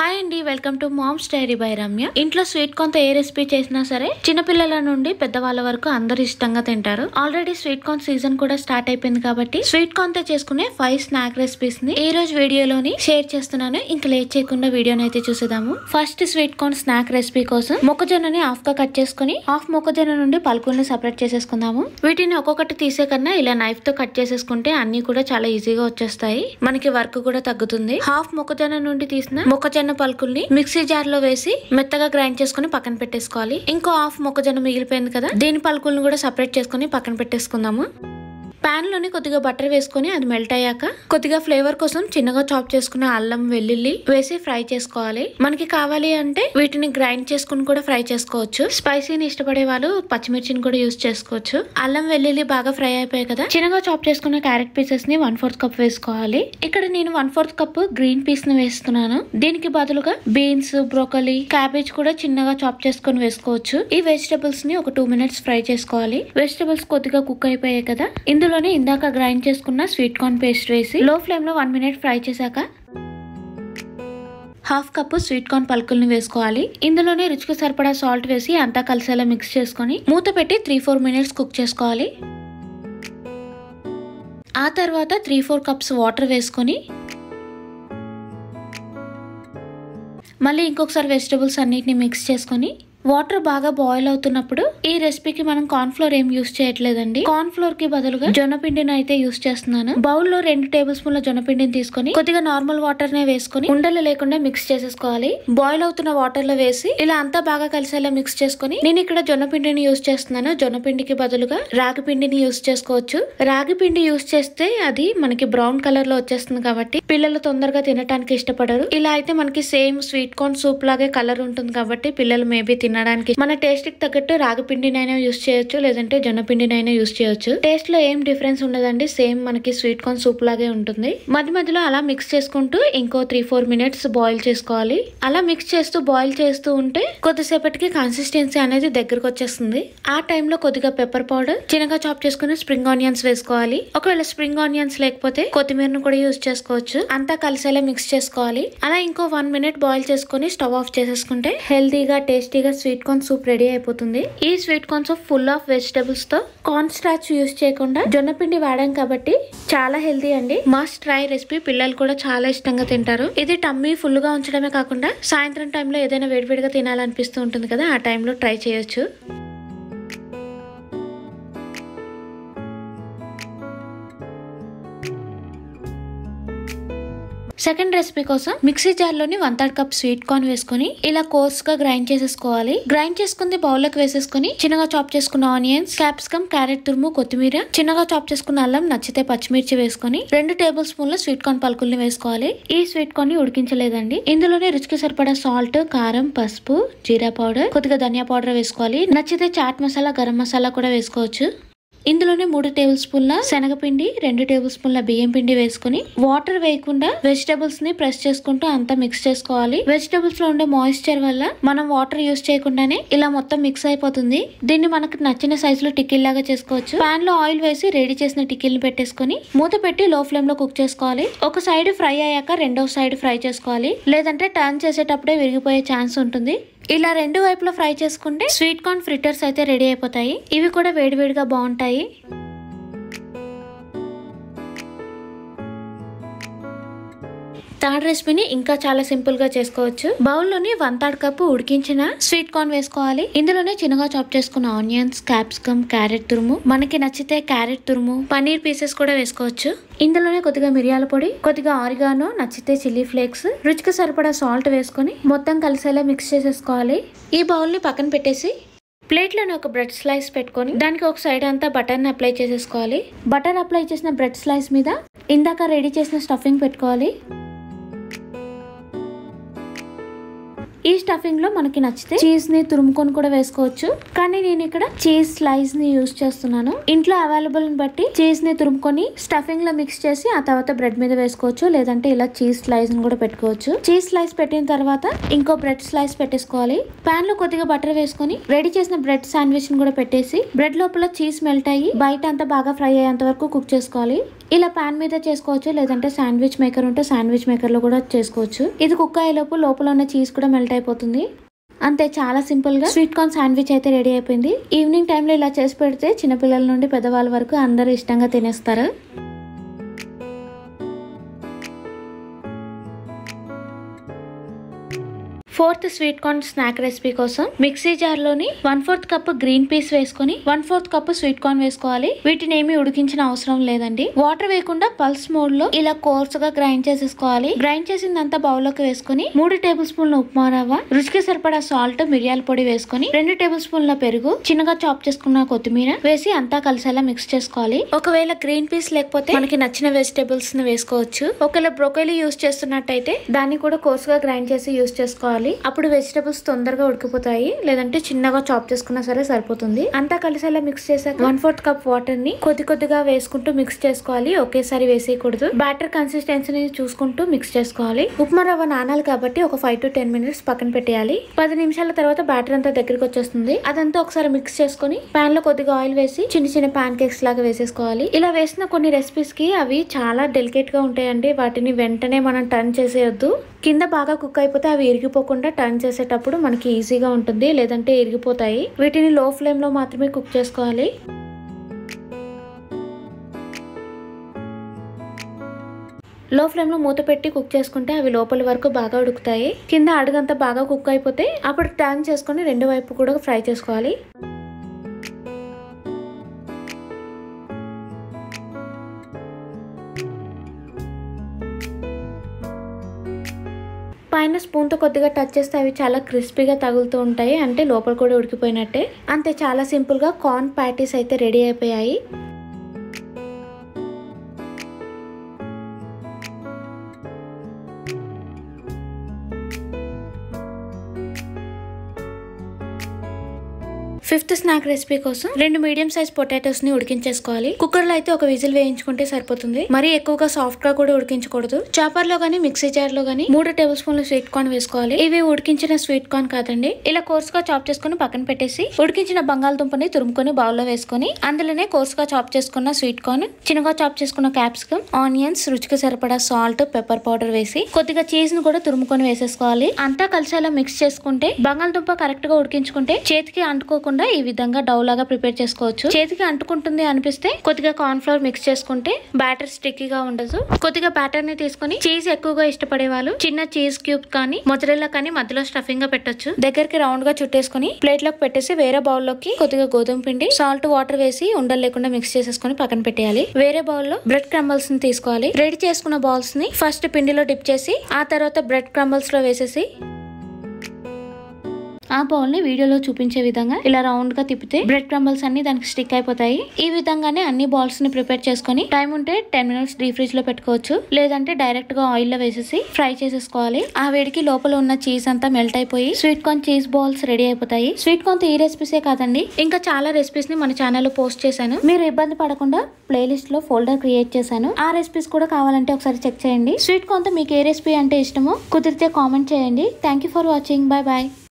hi అండి welcome to mom's diary by Ramya ఇంట్లో sweet corn ఏ recipe చేసినా సరే చిన్నపిల్లల నుండి పెద్దవాళ్ళ వరకు అందరు ఇష్టంగా తింటారు ఆల్రెడీ స్వీట్ కార్న్ సీజన్ కూడా స్టార్ట్ అయిపోయింది కాబట్టి స్వీట్ కార్న్ తో చేసుకునే ఫైవ్ స్నాక్ రెసిపీస్ ని ఈ రోజు వీడియోలోని షేర్ చేస్తున్నాను ఇంకా లేట్ చేయకుండా వీడియోని అయితే చూసేద్దాము first sweet corn snack recipe కోసం మొక్కజొన్నని హాఫ్ గా కట్ చేసుకుని హాఫ్ మొక్కజొన్న నుండి పలుకుల్ని సపరేట్ చేసేసుకుందాము వీటిని ఒక్కొక్కటి తీసే కన్నా ఇలా నైఫ్ తో కట్ చేసేసుకుంటే అన్ని కూడా చాలా ఈజీగా వచ్చేస్తాయి మనకి వర్క్ కూడా తగ్గుతుంది హాఫ్ మొక్కజొన్న నుండి తీసిన మొక్కజొన్న పలుకుల్ని మిక్సీ జార్ లో వేసి మెత్తగా గ్రైండ్ చేసుకుని పక్కన పెట్టేసుకోవాలి ఇంకో హాఫ్ మొక్కజొన్న మిగిలిపోయింది కదా దీని పలుకుల్ని కూడా సపరేట్ చేసుకుని పక్కన పెట్టేసుకుందాము పాన్ లోని కొద్దిగా బటర్ వేసుకొని అది మెల్ట్ అయ్యాక కొద్దిగా ఫ్లేవర్ కోసం చిన్నగా చాప్ చేసుకున్న అల్లం వెల్లుల్లి వేసి ఫ్రై చేసుకోవాలి మనకి కావాలి అంటే వీటిని గ్రైండ్ చేసుకుని కూడా ఫ్రై చేసుకోవచ్చు స్పైసీని ఇష్టపడే వాళ్ళు పచ్చిమిర్చిని కూడా యూస్ చేసుకోవచ్చు అల్లం వెల్లుల్లి బాగా ఫ్రై అయిపోయాయి కదా చిన్నగా చాప్ చేసుకున్న క్యారెట్ పీసెస్ ని వన్ ఫోర్త్ కప్ వేసుకోవాలి ఇక్కడ నేను one fourth cup green peas ని వేస్తున్నాను దీనికి బదులుగా బీన్స్ బ్రోకలీ క్యాబేజ్ కూడా చిన్నగా చాప్ చేసుకొని వేసుకోవచ్చు ఈ వెజిటబుల్స్ ని ఒక టూ మినిట్స్ ఫ్రై చేసుకోవాలి వెజిటబుల్స్ కొద్దిగా కుక్ అయిపోయాయి కదా ఇందులోనే ఇందాక గ్రైండ్ చేసుకున్న స్వీట్ కార్న్ పేస్ట్ వేసి లో ఫ్లేమ్ లో వన్ మినిట్ ఫ్రై చేశాక హాఫ్ కప్పు స్వీట్ కార్న్ పలుకుల్ని వేసుకోవాలి ఇందులోనే రుచికి సరిపడా సాల్ట్ వేసి అంతా కలిసేలా మిక్స్ చేసుకొని మూత పెట్టి త్రీ ఫోర్ మినిట్స్ కుక్ చేసుకోవాలి ఆ తర్వాత త్రీ ఫోర్ కప్స్ వాటర్ వేసుకొని మళ్ళీ ఇంకొకసారి వెజిటబుల్స్ అన్నిటిని మిక్స్ చేసుకొని వాటర్ బాగా బాయిల్ అవుతున్నప్పుడు ఈ రెసిపీకి మనం కార్న్ ఫ్లోర్ ఏం యూస్ చేయట్లేదండి కార్న్ ఫ్లోర్ కి బదులుగా జొన్న పిండిని అయితే యూస్ చేస్తున్నాను బౌల్ లో రెండు టేబుల్ స్పూన్ల జొన్న పిండిని తీసుకొని కొద్దిగా నార్మల్ వాటర్ నే వేసుకొని ఉండలు లేకుండా మిక్స్ చేసేసుకోవాలి బాయిల్ అవుతున్న వాటర్ లో వేసి ఇలా అంతా బాగా కలిసేలా మిక్స్ చేసుకొని నేను ఇక్కడ జొన్న పిండిని యూస్ చేస్తున్నాను జొన్న పిండికి బదులుగా రాగి పిండిని యూస్ చేసుకోవచ్చు రాగి పిండి యూస్ చేస్తే అది మనకి బ్రౌన్ కలర్ లో వచ్చేస్తుంది కాబట్టి పిల్లలు తొందరగా తినడానికి ఇష్టపడరు ఇలా అయితే మనకి సేమ్ స్వీట్ కార్న్ సూప్ లాగే కలర్ ఉంటుంది కాబట్టి పిల్లలు మేబీ తినడానికి మన టేస్ట్ కి తగ్గట్టు రాగి పిండినైనా యూస్ చేయొచ్చు లేదంటే జొన్న పిండినైనా యూస్ చేయొచ్చు టేస్ట్ లో ఏం డిఫరెన్స్ ఉండదండి సేమ్ మనకి స్వీట్ కార్న్ సూప్ లాగే ఉంటుంది మధ్య మధ్యలో అలా మిక్స్ చేసుకుంటూ ఇంకో త్రీ ఫోర్ మినిట్స్ బాయిల్ చేసుకోవాలి అలా మిక్స్ చేస్తూ బాయిల్ చేస్తూ ఉంటే కొద్దిసేపటికి కన్సిస్టెన్సీ అనేది దగ్గరకు వచ్చేస్తుంది ఆ టైంలో కొద్దిగా పెప్పర్ పౌడర్ చిన్నగా చాప్ చేసుకుని స్ప్రింగ్ ఆనియన్స్ వేసుకోవాలి ఒకవేళ స్ప్రింగ్ ఆనియన్స్ లేకపోతే కొత్తిమీరను కూడా యూస్ చేసుకోవచ్చు అంతా కలిసేలా మిక్స్ చేసుకోవాలి అలా ఇంకో వన్ మినిట్ బాయిల్ చేసుకుని స్టవ్ ఆఫ్ చేసేసుకుంటే హెల్తీగా టేస్టీగా స్వీట్ కార్న్ సూప్ రెడీ అయిపోతుంది ఈ sweet corn soup full of vegetables తో కార్న్ స్టార్చ్ యూస్ చేయకుండా జొన్న పిండి వాడాం కాబట్టి చాలా హెల్తీ అండి మస్ట్ ట్రై రెసిపీ పిల్లలు కూడా చాలా ఇష్టంగా తింటారు ఇది టమ్మీ ఫుల్ గా ఉంచడమే కాకుండా సాయంత్రం టైంలో ఏదైనా వేడివేడిగా తినాలనిపిస్తూ ఉంటుంది కదా ఆ టైంలో ట్రై చేయొచ్చు సెకండ్ రెసిపీ కోసం మిక్సీ జార్ లోని one third cup sweet corn వేసుకొని ఇలా కోర్స్ గా గ్రైండ్ చేసేసుకోవాలి గ్రైండ్ చేసుకుంది బౌల్ లోకి వేసేసుకొని చిన్నగా చాప్ చేసుకున్న ఆనియన్స్ క్యాప్సికమ్ క్యారెట్ తురుము కొత్తిమీర చిన్నగా చాప్ చేసుకున్న అల్లం నచ్చితే పచ్చిమిర్చి వేసుకొని రెండు టేబుల్ స్పూన్ల స్వీట్ కార్న్ పలుకుల్ని వేసుకోవాలి ఈ స్వీట్ కార్న్ ని ఉడికించలేదండి ఇందులోనే రుచికి సరిపడా సాల్ట్ కారం పసుపు జీరా పౌడర్ కొద్దిగా ధనియా పౌడర్ వేసుకోవాలి నచ్చితే చాట్ మసాలా గరం మసాలా కూడా వేసుకోవచ్చు ఇందులోనే మూడు టేబుల్ స్పూన్ల శనగపిండి రెండు టేబుల్ స్పూన్ల బియ్యం పిండి వేసుకుని వాటర్ వేయకుండా వెజిటబుల్స్ ని ప్రెస్ చేసుకుంటూ అంతా మిక్స్ చేసుకోవాలి వెజిటబుల్స్ లో ఉండే మాయిశ్చర్ వల్ల మనం వాటర్ యూస్ చేయకుండానే ఇలా మొత్తం మిక్స్ అయిపోతుంది దీన్ని మనకు నచ్చిన సైజు లో టిక్కిల్ లాగా చేసుకోవచ్చు పాన్ లో ఆయిల్ వేసి రెడీ చేసిన టిక్కిల్ని పెట్టేసుకొని మూత పెట్టి లో ఫ్లేమ్ లో కుక్ చేసుకోవాలి ఒక సైడ్ ఫ్రై అయ్యాక రెండో సైడ్ ఫ్రై చేసుకోవాలి లేదంటే టర్న్ చేసేటప్పుడే విరిగిపోయే ఛాన్స్ ఉంటుంది ఇలా రెండు వైపులా ఫ్రై చేసుకుంటే స్వీట్ కార్న్ ఫ్రిటర్స్ అయితే రెడీ అయిపోతాయి ఇవి కూడా వేడివేడిగా బాగుంటాయి థర్డ్ రెసిపీని ఇంకా చాలా సింపుల్ గా చేసుకోవచ్చు బౌల్ లోని వన్ థర్డ్ కప్ ఉడికించిన స్వీట్ కార్న్ వేసుకోవాలి ఇందులోనే చిన్నగా చాప్ చేసుకున్న ఆనియన్స్ క్యాప్సికమ్ క్యారెట్ తురుము మనకి నచ్చితే క్యారెట్ తురుము పనీర్ పీసెస్ కూడా వేసుకోవచ్చు ఇందులోనే కొద్దిగా మిరియాల పొడి కొద్దిగా ఆరిగానో నచ్చితే చిల్లీ ఫ్లేక్స్ రుచికి సరిపడా సాల్ట్ వేసుకొని మొత్తం కలిసేలా మిక్స్ చేసేసుకోవాలి ఈ బౌల్ ని పక్కన పెట్టేసి ప్లేట్లోని ఒక బ్రెడ్ స్లైస్ పెట్టుకొని దానికి ఒక సైడ్ అంతా బటర్ని అప్లై చేసేసుకోవాలి బటర్ అప్లై చేసిన బ్రెడ్ స్లైస్ మీద ఇందాక రెడీ చేసిన స్టఫింగ్ పెట్టుకోవాలి ఈ స్టఫింగ్ లో మనకి నచ్చితే చీజ్ ని తురుముకొని కూడా వేసుకోవచ్చు కానీ నేను ఇక్కడ చీజ్ స్లైస్ ని యూస్ చేస్తున్నాను ఇంట్లో అవైలబుల్ బట్టి చీజ్ ని తురుముకొని స్టఫింగ్ లో మిక్స్ చేసి ఆ తర్వాత బ్రెడ్ మీద వేసుకోవచ్చు లేదంటే ఇలా చీజ్ స్లైస్ ని కూడా పెట్టుకోవచ్చు చీజ్ స్లైస్ పెట్టిన తర్వాత ఇంకో బ్రెడ్ స్లైస్ పెట్టేసుకోవాలి పాన్ లో కొద్దిగా బటర్ వేసుకొని రెడీ చేసిన బ్రెడ్ శాండ్విచ్ ని కూడా పెట్టేసి బ్రెడ్ లోపల చీజ్ మెల్ట్ అయ్యి బయట అంతా బాగా ఫ్రై అయ్యేంత వరకు కుక్ చేసుకోవాలి ఇలా పాన్ మీద చేసుకోవచ్చు లేదంటే శాండ్విచ్ మేకర్ ఉంటే శాండ్విచ్ మేకర్ లో కూడా చేసుకోవచ్చు ఇది కుక్ అయ్యేలోపు లోపల ఉన్న చీజ్ కూడా మెల్ట్ అయిపోతుంది అంతే చాలా సింపుల్ గా స్వీట్ కార్న్ శాండ్విచ్ అయితే రెడీ అయిపోయింది ఈవినింగ్ టైంలో ఇలా చేసి పెడితే చిన్నపిల్లల నుండి పెద్దవాళ్ళ వరకు అందరూ ఇష్టంగా తినేస్తారు fourth sweet corn snack recipe కోసం మిక్సీ జార్ లోని one fourth cup green peas వేసుకొని one fourth cup sweet corn వేసుకోవాలి వీటిని ఏమి ఉడికించిన అవసరం లేదండి వాటర్ వేయకుండా పల్స్ మోడ్ లో ఇలా కోర్స్ గా గ్రైండ్ చేసేసుకోవాలి గ్రైండ్ చేసిందంతా బౌల్ లోకి వేసుకొని మూడు టేబుల్ స్పూన్ల ఉప్మా రవ్వ రుచికి సరిపడా సాల్ట్ మిరియాల పొడి వేసుకొని రెండు టేబుల్ స్పూన్ల పెరుగు చిన్నగా చాప్ చేసుకున్న కొత్తిమీర వేసి అంతా కలిసేలా మిక్స్ చేసుకోవాలి ఒకవేళ గ్రీన్ పీస్ లేకపోతే మనకి నచ్చిన వెజిటేబుల్స్ ని వేసుకోవచ్చు ఒకవేళ బ్రోకలీ యూస్ చేస్తున్నట్టయితే దాన్ని కూడా కోర్స్ గా గ్రైండ్ చేసి యూస్ చేసుకోవాలి అప్పుడు వెజిటేబుల్స్ తొందరగా ఉడికిపోతాయి లేదంటే చిన్నగా చాప్ చేసుకున్నా సరే సరిపోతుంది అంతా కలిసేలా మిక్స్ చేశాక వన్ ఫోర్త్ కప్ వాటర్ ని కొద్ది కొద్దిగా వేసుకుంటూ మిక్స్ చేసుకోవాలి ఒకేసారి వేసేయకూడదు బ్యాటర్ కన్సిస్టెన్సీని చూసుకుంటూ మిక్స్ చేసుకోవాలి ఉప్మా రవ్వ నానాలి కాబట్టి ఒక ఫైవ్ టు టెన్ మినిట్స్ పక్కన పెట్టేయాలి పది నిమిషాల తర్వాత బ్యాటర్ అంతా దగ్గరికి వచ్చేస్తుంది అదంతా ఒకసారి మిక్స్ చేసుకొని పాన్ లో కొద్దిగా ఆయిల్ వేసి చిన్న చిన్న పాన్ కేక్స్ లాగా వేసేసుకోవాలి ఇలా వేసిన కొన్ని రెసిపీస్ కి అవి చాలా డెలికేట్ గా ఉంటాయండి వాటిని వెంటనే మనం టర్న్ చేసేయొద్దు కింద బాగా కుక్ అయిపోతే అవి ఇరిగిపోకుండా టర్న్ చేసేటప్పుడు మనకి ఈజీగా ఉంటుంది లేదంటే ఇరిగిపోతాయి వీటిని లో ఫ్లేమ్ లో మాత్రమే కుక్ చేసుకోవాలి లో ఫ్లేమ్ లో మూత పెట్టి కుక్ చేసుకుంటే అవి లోపల వరకు బాగా ఉడుకుతాయి కింద అడుగంతా బాగా కుక్ అయిపోతే అప్పుడు టర్న్ చేసుకొని రెండు వైపు కూడా ఫ్రై చేసుకోవాలి పైన స్పూన్ తో కొద్దిగా టచ్ చేస్తే అవి చాలా క్రిస్పీగా తగులుతూ ఉంటాయి అంటే లోపల కూడా ఉడికిపోయినట్టే అంతే చాలా సింపుల్ గా కార్న్ ప్యాటీస్ అయితే రెడీ అయిపోయాయి ఫిఫ్త్ స్నాక్ రెసిపీ కోసం రెండు మీడియం సైజ్ పొటాటోస్ ని ఉడికించేసుకోవాలి కుక్కర్ లో అయితే ఒక విజిల్ వేయించుకుంటే సరిపోతుంది మరీ ఎక్కువగా సాఫ్ట్ గా కూడా ఉడికించకూడదు చాపర్ లో గానీ మిక్సీ జార్ లో గానీ మూడు టేబుల్ స్పూన్ల స్వీట్ కార్న్ వేసుకోవాలి ఇవి ఉడికించిన స్వీట్ కార్న్ కాదండి ఇలా కోర్స్ గా చాప్ చేసుకుని పక్కన పెట్టేసి ఉడికించిన బంగాళదుంపని తురుముకొని బౌల్ లో వేసుకొని అందులోనే కోర్స్ గా చాప్ చేసుకున్న స్వీట్ కార్న్ చిన్నగా చాప్ చేసుకున్న క్యాప్సికమ్ ఆనియన్స్ రుచికి సరిపడా సాల్ట్ పెప్పర్ పౌడర్ వేసి కొద్దిగా చీజ్ ను కూడా తురుముకొని వేసేసుకోవాలి అంతా కలిసేలా మిక్స్ చేసుకుంటే బంగాళదుంప కరెక్ట్ గా ఉడికించుకుంటే చేతికి అంటుకోకుండా ఈ విధంగా డౌ లాగా ప్రిపేర్ చేసుకోవచ్చు చేతికి అంటుకుంటుంది అనిపిస్తే కొద్దిగా కార్న్ ఫ్లోర్ మిక్స్ చేసుకుంటే బ్యాటర్ స్టిక్కీగా ఉండదు కొద్దిగా బ్యాటర్ ని తీసుకొని చీజ్ ఎక్కువగా ఇష్టపడే వాళ్ళు చిన్న చీజ్ క్యూబ్ కానీ మొజరెల్లా కానీ మధ్యలో స్టఫింగ్ గా పెట్టొచ్చు దగ్గరికి రౌండ్ గా చుట్టేసుకొని ప్లేట్ లోకి పెట్టేసి వేరే బౌల్ లోకి కొద్దిగా గోధుమ పిండి సాల్ట్ వాటర్ వేసి ఉండలు లేకుండా మిక్స్ చేసేసుకొని పక్కన పెట్టేయాలి వేరే బౌల్ లో బ్రెడ్ క్రంబల్స్ ని తీసుకోవాలి రెడీ చేసుకున్న బాల్స్ ని ఫస్ట్ పిండిలో డిప్ చేసి ఆ తర్వాత బ్రెడ్ క్రంబల్స్ లో వేసేసి ఆ బౌల్ ని వీడియోలో చూపించే విధంగా ఇలా రౌండ్ గా తిప్పితే బ్రెడ్ క్రంబల్స్ అన్ని దానికి స్టిక్ అయిపోతాయి ఈ విధంగానే అన్ని బాల్స్ ని ప్రిపేర్ చేసుకొని టైం ఉంటే టెన్ మినిట్స్ డీ ఫ్రిడ్జ్ లో పెట్టుకోవచ్చు లేదంటే డైరెక్ట్ గా ఆయిల్ లో వేసేసి ఫ్రై చేసేసుకోవాలి ఆ వేడికి లోపల ఉన్న చీజ్ అంతా మెల్ట్ అయిపోయి sweet corn cheese balls ready అయిపోతాయి స్వీట్ కార్న్ తో ఈ రెసిపీసే కాదండి ఇంకా చాలా రెసిపీస్ ని మన ఛానల్ లో పోస్ట్ చేశాను మీరు ఇబ్బంది పడకుండా ప్లేలిస్ట్ లో ఫోల్డర్ క్రియేట్ చేశాను ఆ రెసిపీస్ కూడా కావాలంటే ఒకసారి చెక్ చేయండి స్వీట్ కార్న్ తో మీకు ఏ రెసిపీ అంటే ఇష్టమో కుదిరితే కామెంట్ చేయండి thank you for watching bye bye